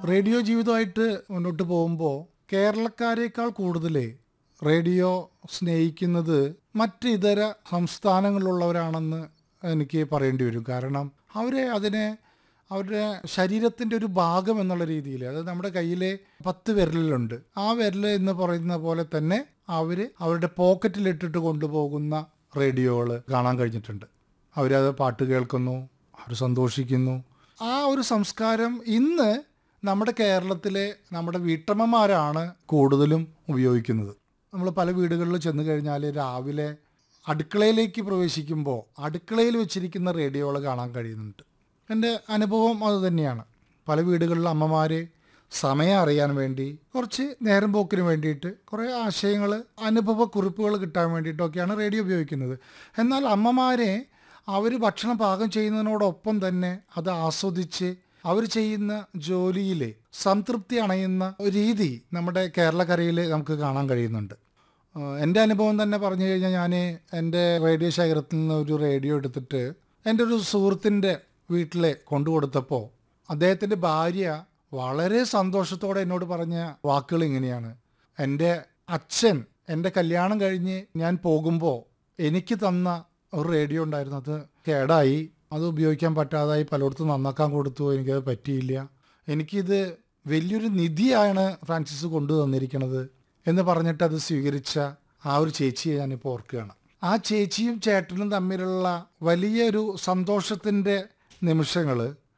radio ജീവിതമായിട്ട് മുന്നോട്ട് പോകുമ്പോൾ കേരളക്കാരേക്കാൾ കൂടുതൽ റേഡിയോ സ്നേഹിക്കുന്നത് മറ്റ് ഇതര സംസ്ഥാനങ്ങളിലുള്ളവരാണെന്ന് എനിക്ക് പറയേണ്ടി വരും കാരണം അവരെ അതിനെ അവരുടെ ശരീരത്തിൻ്റെ ഒരു ഭാഗം എന്നുള്ള രീതിയിൽ അതായത് നമ്മുടെ കയ്യിലെ പത്ത് വിരലിലുണ്ട് ആ വിരൽ എന്ന് പറയുന്ന പോലെ തന്നെ അവർ അവരുടെ പോക്കറ്റിലിട്ടിട്ട് കൊണ്ടുപോകുന്ന റേഡിയോകൾ കാണാൻ കഴിഞ്ഞിട്ടുണ്ട് അവരത് പാട്ട് കേൾക്കുന്നു അവർ സന്തോഷിക്കുന്നു ആ ഒരു സംസ്കാരം ഇന്ന് നമ്മുടെ കേരളത്തിലെ നമ്മുടെ വീട്ടമ്മമാരാണ് കൂടുതലും ഉപയോഗിക്കുന്നത് നമ്മൾ പല വീടുകളിൽ ചെന്ന് കഴിഞ്ഞാൽ രാവിലെ അടുക്കളയിലേക്ക് പ്രവേശിക്കുമ്പോൾ അടുക്കളയിൽ വെച്ചിരിക്കുന്ന റേഡിയോകൾ കാണാൻ കഴിയുന്നുണ്ട് എൻ്റെ അനുഭവം അത് തന്നെയാണ് പല വീടുകളിൽ അമ്മമാർ സമയം അറിയാൻ വേണ്ടി കുറച്ച് നേരം പോക്കിന് വേണ്ടിയിട്ട് കുറേ ആശയങ്ങൾ അനുഭവ കുറിപ്പുകൾ കിട്ടാൻ വേണ്ടിയിട്ടൊക്കെയാണ് റേഡിയോ ഉപയോഗിക്കുന്നത് എന്നാൽ അമ്മമാരെ അവർ ഭക്ഷണം പാകം ചെയ്യുന്നതിനോടൊപ്പം തന്നെ അത് ആസ്വദിച്ച് അവർ ചെയ്യുന്ന ജോലിയിൽ സംതൃപ്തി അണയുന്ന ഒരു രീതി നമ്മുടെ കേരളക്കരയിൽ നമുക്ക് കാണാൻ കഴിയുന്നുണ്ട് ആഹ് എൻ്റെ അനുഭവം തന്നെ പറഞ്ഞു കഴിഞ്ഞാൽ ഞാൻ എൻ്റെ റേഡിയോ ശേഖരത്തിൽ നിന്ന് ഒരു റേഡിയോ എടുത്തിട്ട് എൻ്റെ ഒരു സുഹൃത്തിൻ്റെ വീട്ടിൽ കൊണ്ടു കൊടുത്തപ്പോൾ അദ്ദേഹത്തിൻ്റെ ഭാര്യ വളരെ സന്തോഷത്തോടെ എന്നോട് പറഞ്ഞ വാക്കുകൾ ഇങ്ങനെയാണ് എൻ്റെ അച്ഛൻ എൻ്റെ കല്യാണം കഴിഞ്ഞ് ഞാൻ പോകുമ്പോൾ എനിക്ക് തന്ന ഒരു റേഡിയോ ഉണ്ടായിരുന്നു അത് കേടായി അത് ഉപയോഗിക്കാൻ പറ്റാതായി പലയിടത്തും നന്നാക്കാൻ കൊടുത്തു എനിക്കത് പറ്റിയില്ല എനിക്കിത് വലിയൊരു നിധിയാണ് ഫ്രാൻസിസ് കൊണ്ടു തന്നിരിക്കുന്നത് എന്ന് പറഞ്ഞിട്ട് അത് സ്വീകരിച്ച ആ ഒരു ചേച്ചിയെ ഞാനിപ്പോൾ ഓർക്കുകയാണ് ആ ചേച്ചിയും ചേട്ടനും തമ്മിലുള്ള വലിയൊരു സന്തോഷത്തിൻ്റെ നിമിഷങ്ങൾ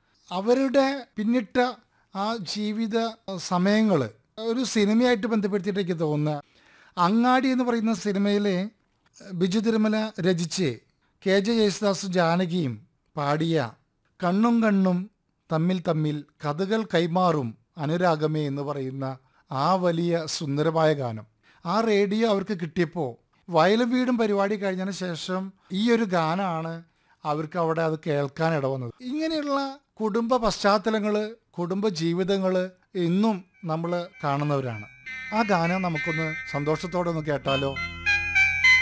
അവരുടെ പിന്നിട്ട ആ ജീവിത സമയങ്ങൾ ഒരു സിനിമയായിട്ട് ബന്ധപ്പെടുത്തിയിട്ട് എനിക്ക് തോന്നുന്നത് അങ്ങാടി എന്ന് പറയുന്ന സിനിമയിലെ ബിജു തിരുമല രചിച്ച് കെ ജെ യേശുദാസ് ജാനകിയും പാടിയ കണ്ണും കണ്ണും തമ്മിൽ തമ്മിൽ കഥകൾ കൈമാറും അനുരാഗമേ എന്ന് പറയുന്ന ആ വലിയ സുന്ദരമായ ഗാനം ആ റേഡിയോ അവർക്ക് കിട്ടിയപ്പോൾ വയലും വീടും പരിപാടി കഴിഞ്ഞതിന് ശേഷം ഈ ഒരു ഗാനമാണ് അവർക്ക് അവിടെ അത് കേൾക്കാൻ ഇടവന്നത് ഇങ്ങനെയുള്ള കുടുംബ പശ്ചാത്തലങ്ങൾ കുടുംബ ജീവിതങ്ങൾ ഇന്നും നമ്മൾ കാണുന്നവരാണ് ആ ഗാനം നമുക്കൊന്ന് സന്തോഷത്തോടെ ഒന്ന് കേട്ടാലോ